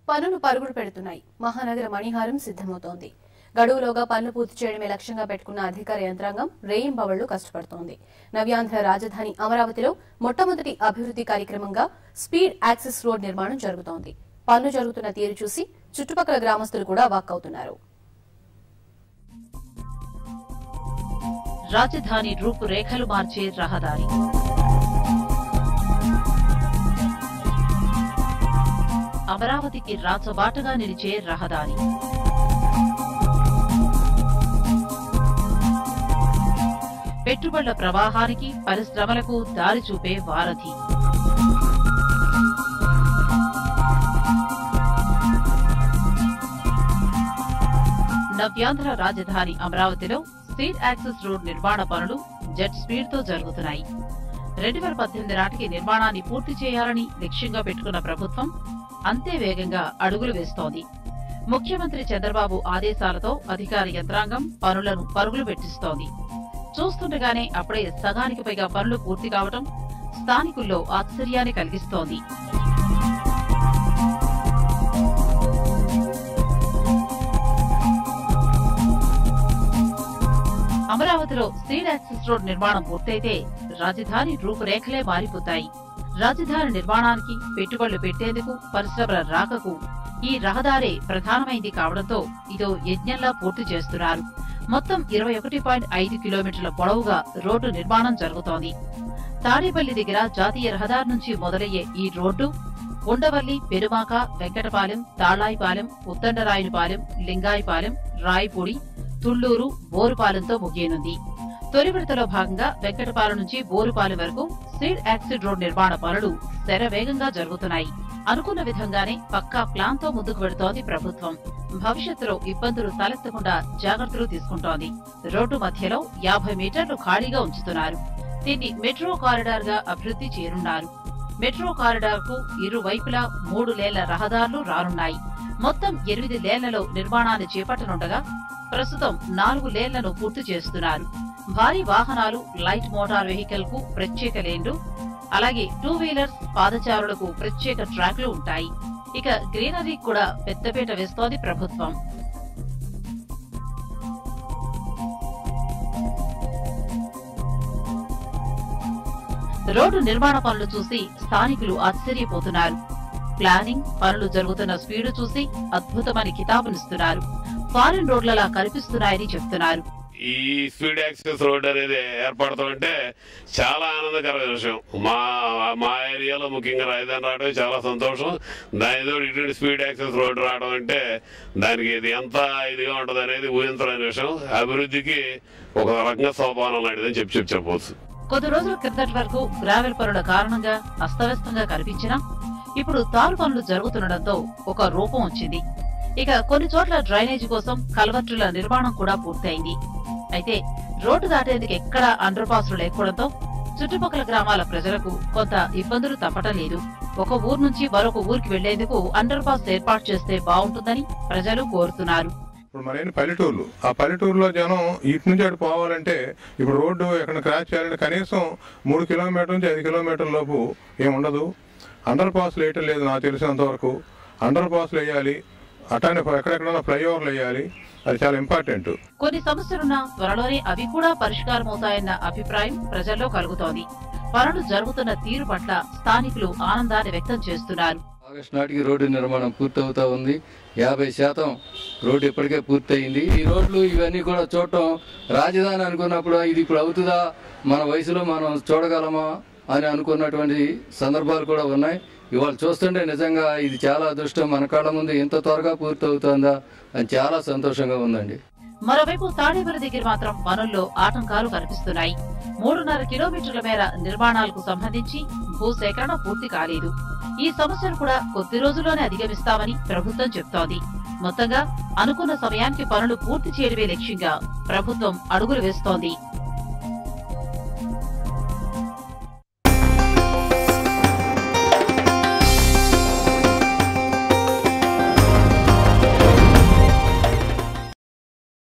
పనులు పరుగులు పెడుతున్నాయి మహానగర మణిహారం సిద్ధమవుతోంది గడువులోగా పనులు పూర్తి చేయడమే లక్ష్యంగా పెట్టుకున్న అధికార యంత్రాంగం రేయింబవళ్లు కష్టపడుతోంది నవ్యాంధ్ర రాజధాని అమరావతిలో మొట్టమొదటి అభివృద్ధి కార్యక్రమంగా స్పీడ్ యాక్సెస్ రోడ్ నిర్మాణం జరుగుతోంది పనులు జరుగుతున్న తీరు చూసి చుట్టుపక్కల గ్రామస్తులు కూడా వాక్కవుతున్నారు రాజధాని రూపురేఖలు మార్చే రహదారి అమరావతికి రాచబాటగా నిలిచే రహదారి పెట్టుబడుల ప్రవాహానికి పరిశ్రమలకు దారి చూపే వారధి నవ్యాంధ్ర రాజధాని అమరావతిలో స్పీడ్ యాక్సెస్ రోడ్ నిర్మాణ పనులు జెట్ స్పీడ్ తో జరుగుతున్నాయి రెండు వేల పద్దెనిమిది నాటికి నిర్మాణాన్ని పూర్తి చేయాలని లక్ష్యంగా పెట్టుకున్న ప్రభుత్వం అంతే వేగంగా అడుగులు వేస్తోంది ముఖ్యమంత్రి చంద్రబాబు ఆదేశాలతో అధికార యంత్రాంగం పనులను పరుగులు పెట్టిస్తోంది చూస్తుండగానే అప్పుడే సగానికి పైగా పనులు పూర్తి కావటం స్థానికుల్లో ఆశ్చర్యాన్ని కలిగిస్తోంది అమరావతిలో స్పీడ్ యాక్సెస్ రోడ్ నిర్మాణం పూర్తయితే రాజధాని రూపురేఖలే మారిపోతాయి రాజధాని నిర్మాణానికి పెట్టుబడులు పెట్టేందుకు పరిశ్రమల రాకకు ఈ రహదారే ప్రధానమైంది కావడంతో ఇదో యజ్ఞంలా పూర్తి చేస్తున్నారు మొత్తం ఇరవై ఒకటి పాయింట్ ఐదు కిలోమీటర్ల పొడవుగా రోడ్డు నిర్మాణం జరుగుతోంది తాడేపల్లి దగ్గర జాతీయ రహదారి నుంచి మొదలయ్యే ఈ రోడ్డు ఉండవల్లి పెరుమాక వెంకటపాలెం తాళాయిపాలెం ఉత్తండరాయునిపాలెం లింగాయిపాలెం రాయపూడి తుళ్లూరు బోరుపాలెంతో ముగియనుంది తొలి విడతలో భాగంగా వెంకటపాలెం నుంచి బోరుపాలెం వరకు స్పీడ్ యాక్సిడ్ రోడ్ నిర్మాణ పనులు శరవేగంగా జరుగుతున్నాయి అనుకున్న విధంగానే పక్కా ప్లాన్ తో ముందుకు వెడుతోంది ప్రభుత్వం భవిష్యత్తులో ఇబ్బందులు తలెత్తకుండా జాగ్రత్తలు తీసుకుంటోంది రోడ్డు మధ్యలో యాభై మీటర్లు ఖాళీగా ఉంచుతున్నారు దీన్ని మెట్రో కారిడార్ గా అభివృద్ధి చేయనున్నారు మెట్రో కారిడార్ కు ఇరువైపులా మూడు లేళ్ల రహదారులు రానున్నాయి మొత్తం ఎనిమిది లేళ్లలో నిర్మాణాన్ని చేపట్టనుండగా ప్రస్తుతం నాలుగు లేన్లను పూర్తి చేస్తున్నారు భారీ వాహనాలు లైట్ మోటార్ వెహికల్ కు ప్రత్యేక లేన్లు అలాగే టూ వీలర్స్ పాదచారులకు ప్రత్యేక ట్రాక్లు ఉంటాయి ఇక గ్రీనరీ కూడా పెద్దపీట వేస్తోంది ప్రభుత్వం రోడ్డు నిర్మాణ పనులు చూసి స్థానికులు ఆశ్చర్యపోతున్నారు ప్లానింగ్ పనులు జరుగుతున్న స్పీడు చూసి అద్భుతమని కితాబునిస్తున్నారు ఫారిన్ రోడ్లలా కనిపిస్తున్నాయని చెప్తున్నారు ఈ స్పీడ్ యాక్సెస్ రోడ్ అనేది ఏర్పడతాం అంటే చాలా ఆనందకరమైన విషయం మా మా ఏరియాలో ముఖ్యంగా రాజధాని రావడం చాలా సంతోషం దానితో ఇటువంటి స్పీడ్ యాక్సెస్ రోడ్ రావడం అంటే దానికి ఇది ఎంత ఇదిగా ఉంటుంది అనేది ఊహించలేని విషయం అభివృద్ధికి ఒక రకంగా సోపానం లాంటిదని చెప్పి చెప్పి చెప్పవచ్చు కొద్ది రోజుల క్రితటి వరకు గ్రావెల్ పనుల కారణంగా అస్తవ్యస్తంగా కనిపించినా ఇప్పుడు తారు పనులు జరుగుతుండటంతో ఒక రూపం వచ్చింది ఇక కొన్ని చోట్ల డ్రైనేజీ కోసం కల్వర్టుల నిర్మాణం కూడా పూర్తయింది అయితే రోడ్డు దాటేందుకు ఎక్కడా అండర్ పాస్లు లేకపోవడంతో చుట్టుపక్కల గ్రామాల ప్రజలకు కొంత ఇబ్బందులు తప్పటం లేదు ఒక ఊరు నుంచి మరొక ఊరికి వెళ్లేందుకు అండర్ పాస్ ఏర్పాటు చేస్తే బాగుంటుందని ప్రజలు కోరుతున్నారు ఇప్పుడు మరైన పల్లెటూర్లు ఆ పల్లెటూరులో జనం ఇటు నుంచి అటు పోవాలంటే ఇప్పుడు రోడ్డు ఎక్కడ క్రాచ్ చేయాలంటే కనీసం మూడు కిలోమీటర్ల నుంచి ఐదు కిలోమీటర్ల లోపు ఏముండదు అండర్ పాస్లు వేయటం లేదు నాకు తెలిసినంత వరకు అండర్ పాస్లు వేయాలి అట్లానే ఎక్కడెక్కడైనా ఫ్లైఓవర్లు వేయాలి అది చాలా ఇంపార్టెంట్ కొన్ని సమస్యలున్నా త్వరలోనే అవి కూడా పరిష్కారమవుతాయన్న అభిప్రాయం ప్రజల్లో కలుగుతోంది పనులు జరుగుతున్న తీరు పట్ల స్థానికులు ఆనందాన్ని వ్యక్తం చేస్తున్నారు ఆగస్టు నాటికి రోడ్డు నిర్మాణం పూర్తవుతా ఉంది యాభై శాతం రోడ్డు ఇప్పటికే పూర్తయింది ఈ రోడ్లు ఇవన్నీ కూడా చూడటం రాజధాని అనుకున్నప్పుడు ఇది ఇప్పుడు అవుతుందా మన వయసులో మనం చూడగలమా అని అనుకున్నటువంటి సందర్భాలు కూడా ఉన్నాయి ఇవాళ చూస్తుంటే నిజంగా ఇది చాలా అదృష్టం మన కళ్ళ ముందు ఇంత త్వరగా పూర్తవుతుందా అని చాలా సంతోషంగా ఉందండి మరోవైపు తాడేపల్లి దగ్గర మాత్రం పనుల్లో ఆటంకాలు కనిపిస్తున్నాయి మూడున్నర కిలోమీటర్ల మేర నిర్మాణాలకు సంబంధించి భూసేకరణ పూర్తి కాలేదు ఈ సమస్యను కూడా కొద్ది రోజుల్లోనే అధిగమిస్తామని ప్రభుత్వం చెప్తోంది మొత్తంగా అనుకున్న సమయానికి పనులు పూర్తి చేయడమే లక్ష్యంగా ప్రభుత్వం అడుగులు వేస్తోంది